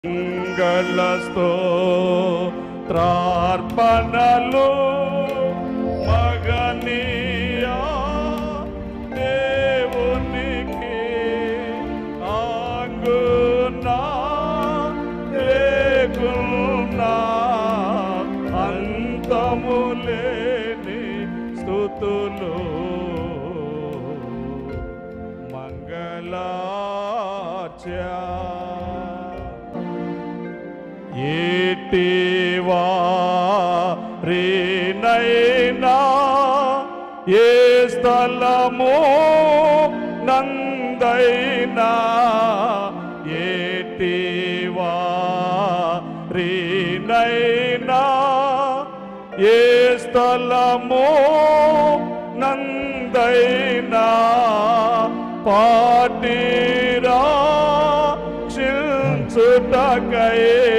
మంగళస్తో త్రార్పణలు మగనీయా దేవునికి ఆంగునా లేకున్నా అంతము లేని స్థుతులు మంగళాచ ఏటివా రీనైనా ఏ స్థలము నందైనా ఏటివా రీనైనా ఏ స్థలము నందైనా పాటిరా క్షించుటకై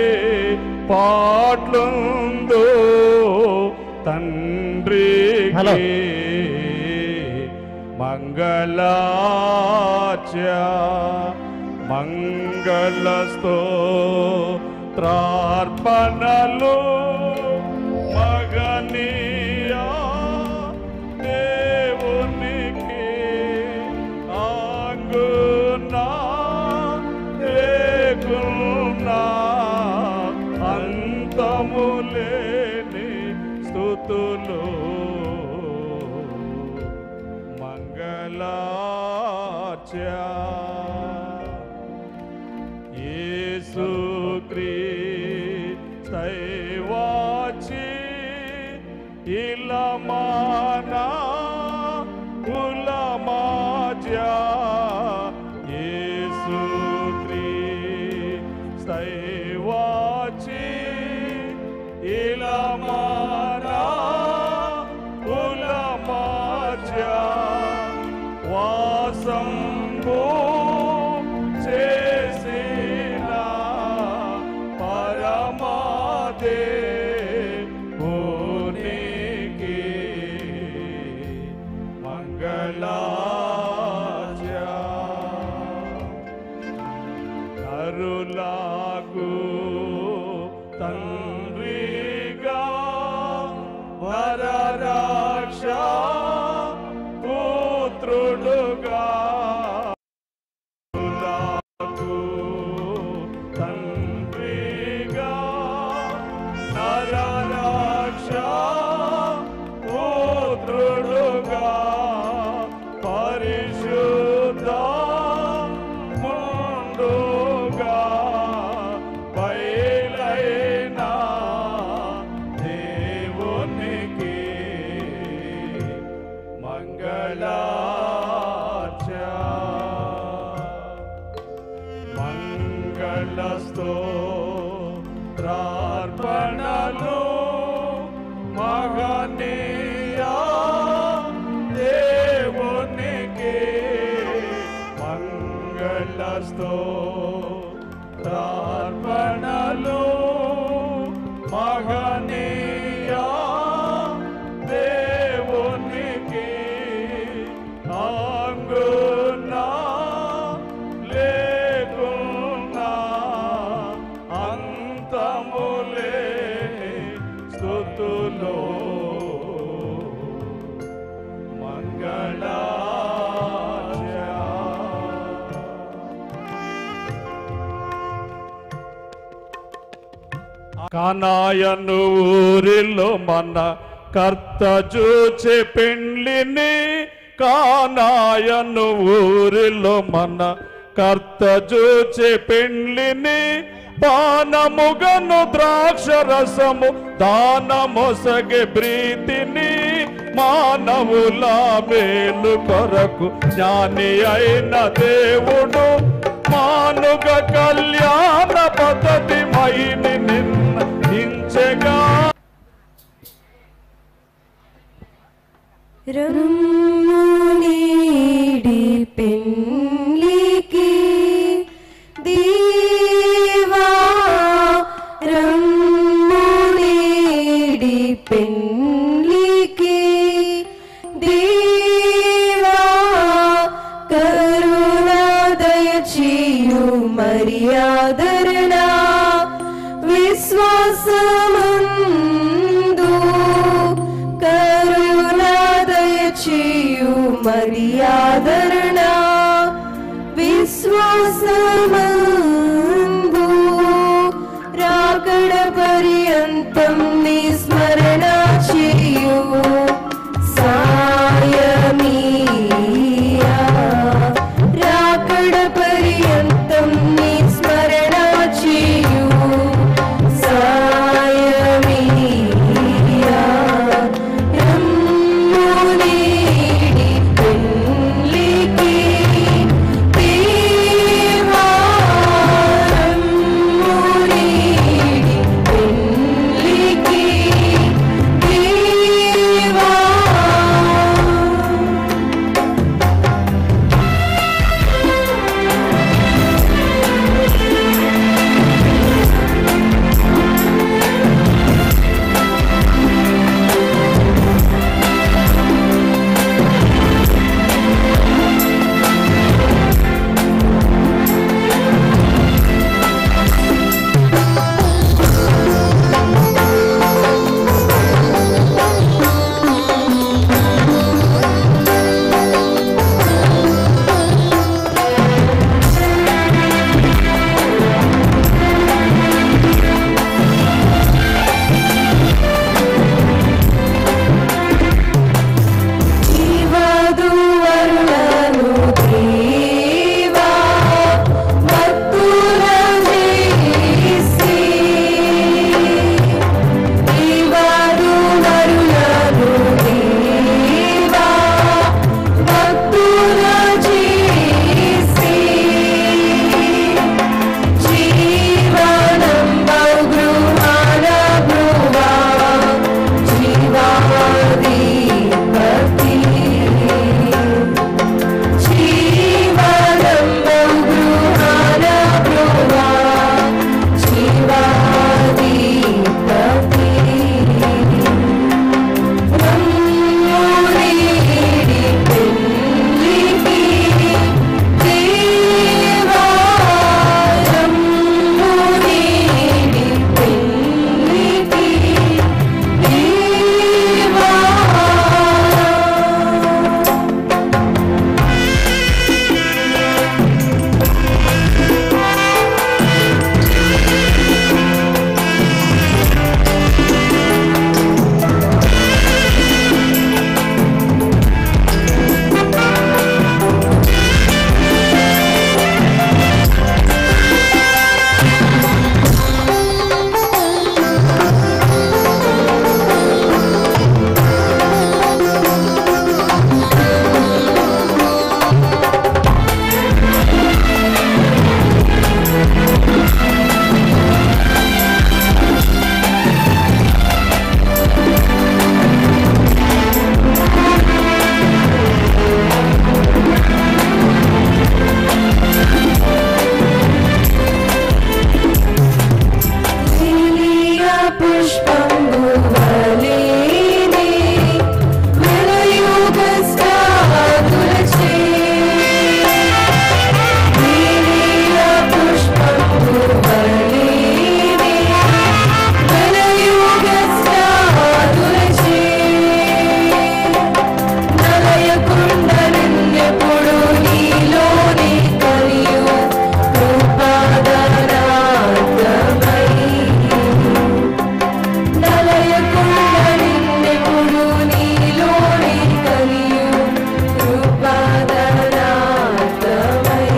పాట్లుందు తండ్రి హలో. మంగళాచ మంగళస్తో త్రార్పణలు మగనీయా దేవునికి ఆంగునా లేకున్నా అంతము లేని స్థుతులు మంగళాచ యేసుక్రీస్తైవాచి ఇలమానా కులమాజా యేసుక్రీస్తైవాచి ఇలమానా కులమాజా వాసంబో చేసిన పరమాదే భూనికి మంగళాచ కరులాగు తండ్రిగా వరరాక్ష పుత్రుడుగా కరులాగు తండ్రిగా నరరాక్ష పుత్రుడుగా పరిశుద్ధ ముందుగా బయలైన దేవునికి మంగళాచ మంగళస్తో ప్రార్పణలు మగనీయా దేవునికి మంగళస్తో ప్రార్పణలు మగనీయా దేవునికి ఆంగునా లేకున్నా అంతములే స్థుతులో మంగళ కానాయను ఊరిలో మన కర్త చూచే పెండ్లిని కానాయను ఊరిలో మన కర్త చూచే పెండ్లిని పానముగను ద్రాక్ష రసము దానమొసగే ప్రీతిని మానవుల మేలు కొరకు జ్ఞాని అయిన దేవుడు మానుగ కళ్యాణ పద్ధతి మైని నిర్ణయించగా రమ్మునీడి పెళ్ళికి దేవా రమ్మునీడి పెళ్ళికి దేవా కరుణ దయచేయు మర్యాదరణ మర్యాదరణ విశ్వాసమందు రాకడ పర్యంతం నీ స్మరణ చేయు సాయమీయా రాకడ పర్యంతం నీ స్మరణ చేయు సాయమీయా రమ్మునీడి పెళ్ళికి దేవా రమ్మునీడి పెళ్ళికి దేవా జీవదు వరుణను దేవా భక్తుల చేసి జీవదు వరుణను దేవా భక్తుల చేసి జీవనం బహుగృహాల భ్రువా జీవాది భక్తి జీవనం బహుగృహాల భ్రువా జీవాది భక్తి రమ్మునీడి పెళ్ళికి దేవా రమ్మునీడి పెళ్ళికి దేవా లీలియ పుష్పంబు వలేనే వెలయుగ స్నాతులచే లీలియ పుష్పంబు వలేనే వెలయుగ స్నాతులచే నలయ కుండలెన్నెప్పుడు నీలోనే కలియు రూపాదనార్థమై నలయ కుండలెన్నెప్పుడు నీలోనే కలియు రూపాదనార్థమై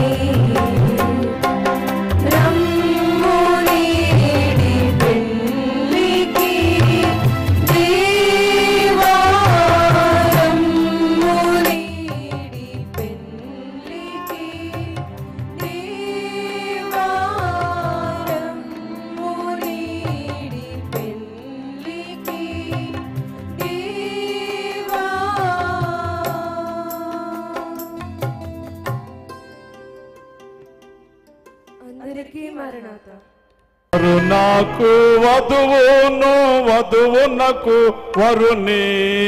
రమ్మునీడి పెళ్ళికి దేవా రమ్మునీడి పెళ్ళికి దేవా రమ్మునీడి పెళ్ళికి దేవా అందరికీ మరణాత వరు నాకు వధువును వధువునకు వరుని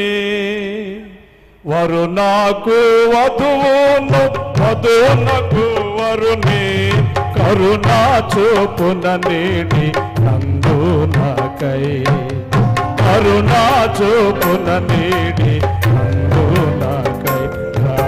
వరు నాకు వధువును వధువునకు వరుని కరుణా చూపున నీడి నందు నాకై కరుణా చూపున నీడి నందు నాకై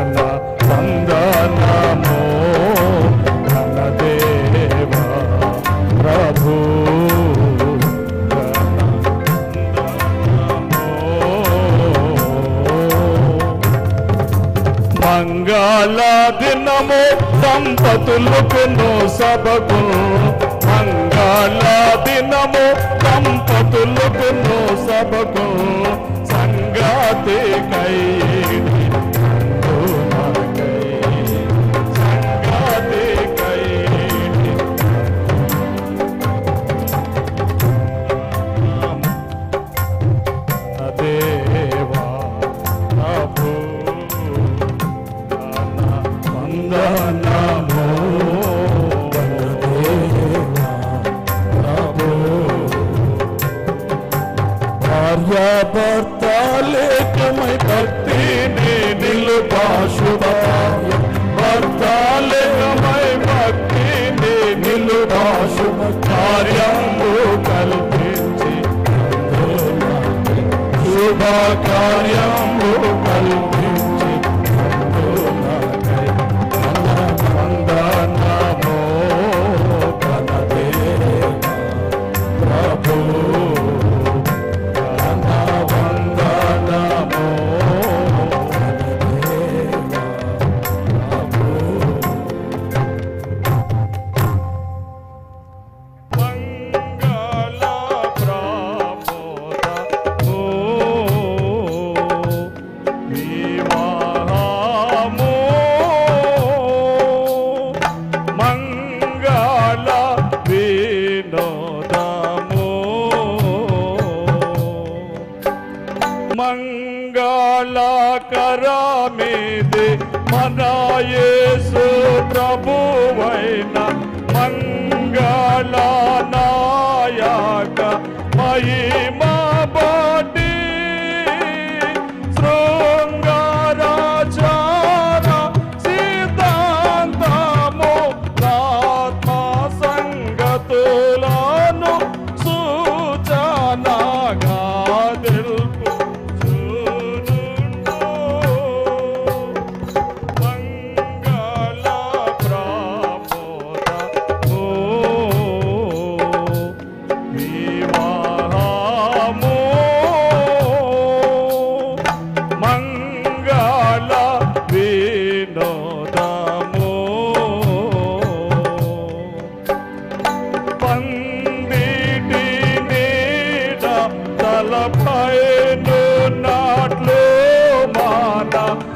దినము దంపతులకు సభకు మంగళ దినము దంపతులకు సభకు సంగతి కై సంగతి కై దేవా ప్రభు వందనము భార్యాభర్తాలేకమై భక్తిని నిలుపా శుభ భర్తాలేకమై భక్తిని నిలుపా శుభ కార్యము కల్పించి శుభ కార్యము కల్పించి నాకై వందనము కనదేవా ప్రభు వందనము మంగళ ప్రమోదము వివాహము మంగళ వినోదము మంగళకరమిది మన యేసు ప్రభువైన మంగళ నాయక మహిమా బడి శృంగారాచార సిద్ధాంతము ఆత్మ సంగతులను సూచనగా తెలుపు మంగళ ప్రమోదము వివాహము మంగళ వినోదము పందిటి నీడ తలపైను నాట్లు మాన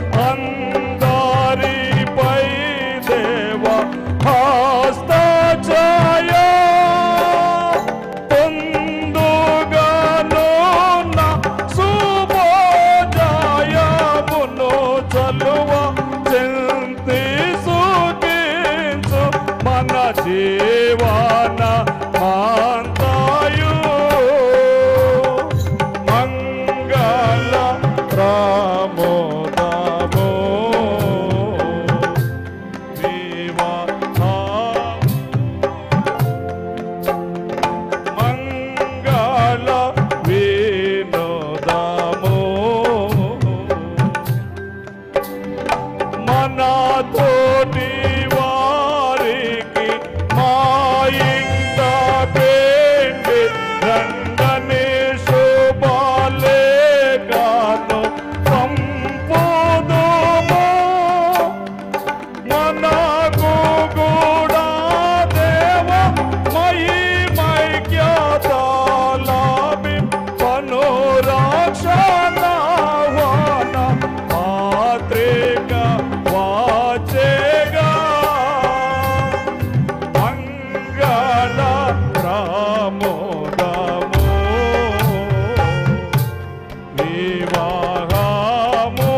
అందరిపై దేవ హస్త ఛాయ పొందుగాను నా శుభోజయమును చలువ చింతి సుఖించు మన జీవన మాంతాయు మంగళ ప్రమోదము వివాహం మంగళ వినోదము మన తోటి వారికి మా ఇంట పెండి రంగని శుభాలే గాను సంపూదుము మనకు కూడా దేవ మయి మైక్యతాలామి పనురక్షణ మాత్రిక వాచేగా మంగళ ప్రమోదము వివాహము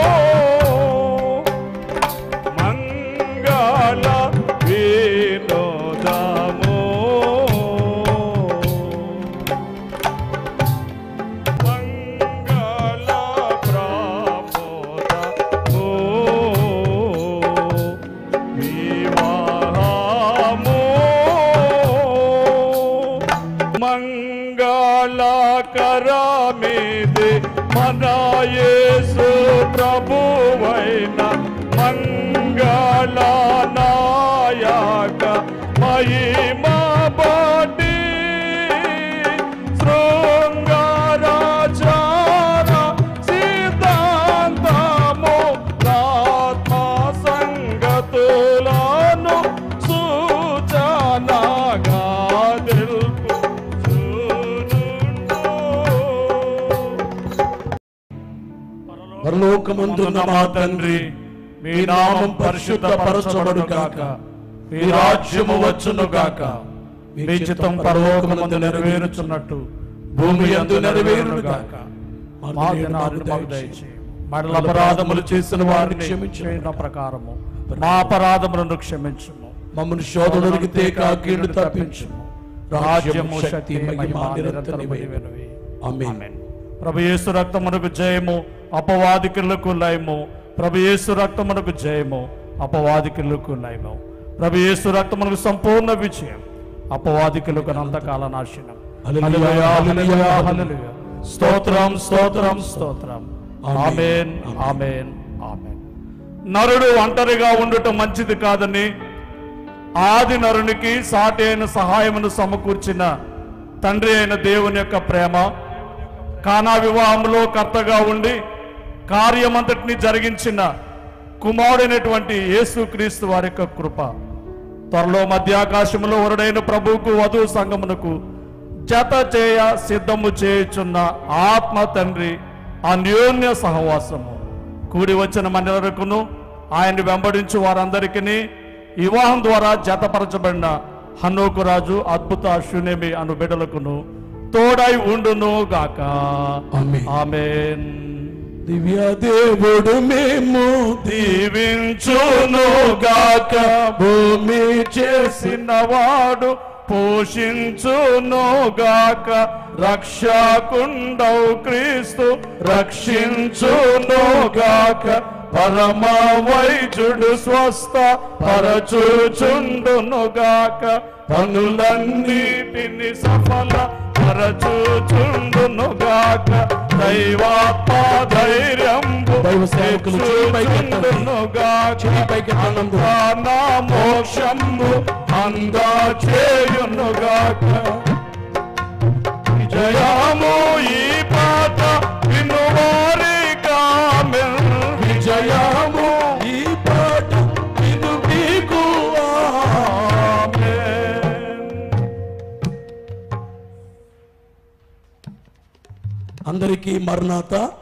మంగళ వినోదము మంగళ ప్రమోదము వివాహము మంగళకరమిది మన యేసు ప్రభువైన మంగళ నాయక మహిమా బడి శృంగారాచార సిద్ధాంతము ఆత్మ సంగతులను పరలోకమందున్న మా తండ్రి మీ నామం పరిశుద్ధ పరచబడు కాక మీ రాజ్యము వచ్చును గాక మీ చిత్తం పరలోకమందు నెరవేరుచున్నట్టు భూమి యందు నెరవేరును గాక మా దినాలను మాకు దయచేయము మరల అపరాధములు చేసిన వారిని క్షమించిన ప్రకారము మా అపరాధములను క్షమించుము మమ్మల్ని శోధనలకు తేక కీడు తప్పించుము రాజ్యము శక్తి మహిమ నిరంతరము నీవెనవి. ఆమేన్ ఆమేన్. ప్రభు యేసు రక్తమునకు జయము అపవాదికులకు లయము ప్రభు యేసు రక్తమునకు జయము అపవాదికులకు లయము ప్రభు యేసు రక్తమునకు సంపూర్ణ విజయం అపవాదికులకు అనంతకాల నాశనం హల్లెలూయా, హల్లెలూయా, హల్లెలూయా, హల్లెలూయా, హల్లెలూయా. స్తోత్రం స్తోత్రం స్తోత్రం ఆమేన్ ఆమేన్ ఆమేన్ నరుడు ఒంటరిగా ఉండటం మంచిది కాదని ఆది నరునికి సాటి అయిన సహాయమును సమకూర్చిన తండ్రి అయిన దేవుని యొక్క ప్రేమ కానా వివాహంలో కర్తగా ఉండి కార్యమంతటిని జరిగించిన కుమారుడైనటువంటి యేసుక్రీస్తు వారి యొక్క కృప త్వరలో మధ్యాకాశములో వరుడైన ప్రభువుకు వధువు సంగమునకు జత చేయ సిద్ధము చేయుచున్న ఆత్మ తండ్రి అన్యోన్య సహవాసము కూడి వచ్చిన మనకును ఆయన్ని వెంబడించు వారందరికీ వివాహం ద్వారా జతపరచబడిన హన్నోకు రాజు అద్భుత శూన్యమి అను బిడ్డలకును తోడై ఉండును గాక ఆమేన్. ఆమేన్ దివ్య దేవుడు మేము దీవించును గాక భూమి చేసినవాడు పోషించును గాక రక్షకుండవు క్రీస్తు రక్షించును గాక పరమ వైద్యుడు స్వస్థ పరచుచుండును గాక పనులన్నిటిని సఫల పరచుచుండును గాక దైవాత్మ ధైర్యంబు దైవ సేవకులు చేయి పైకెత్తండి. తెచ్చుచుండును గాక చేయి పైకెత్తండి. నా మోక్షము అందా చేయును గాక విజయము ఈ పాట వినువారి కామెల్ విజయము ఈ పాట విను మీకు ఆమేన్. అందరికీ మరణాత